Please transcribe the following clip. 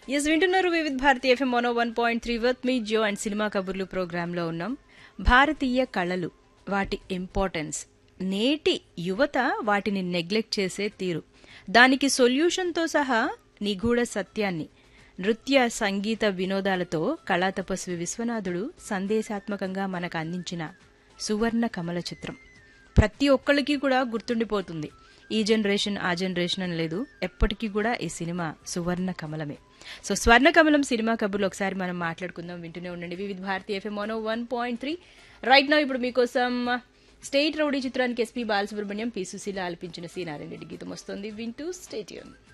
yes వింటున్నారు Vividh Bharati FM mono one point three వర్త్ మీ జియో అండ్ సినిమా కబుర్లు ప్రోగ్రాంలో ఉన్నాం భారతీయ కళలు వాటి ఇంపార్టెన్స్ నేటి యువత వాటిని నెగ్లెక్ట్ చేసే తీరు దానికి సొల్యూషన్తో సహా నిగూఢ సత్యాన్ని నృత్య సంగీత వినోదాలతో కళా తపస్వి విశ్వనాథుడు సందేశాత్మకంగా మనకు అందించిన సువర్ణ కమల చిత్రం ప్రతి ఒక్కళ్ళకి కూడా గుర్తుండిపోతుంది ఈ జనరేషన్ ఆ జనరేషన్ అని లేదు ఎప్పటికీ కూడా ఈ సినిమా సువర్ణ కమలమే సో స్వర్ణ కమలం సినిమా కబుర్లు ఒకసారి మనం మాట్లాడుకుందాం వింటూనే ఉండండి Vividh Bharati FM mono one point three right నా ఇప్పుడు మీకోసం స్టేట్ రౌడీ చిత్రానికి ఎస్పీ బాలసుబ్రహ్మణ్యం పి సుశీల ఆలపించిన సి నారాయణ రెడ్డి గీతం వస్తుంది వింటూ స్టేట్యూన్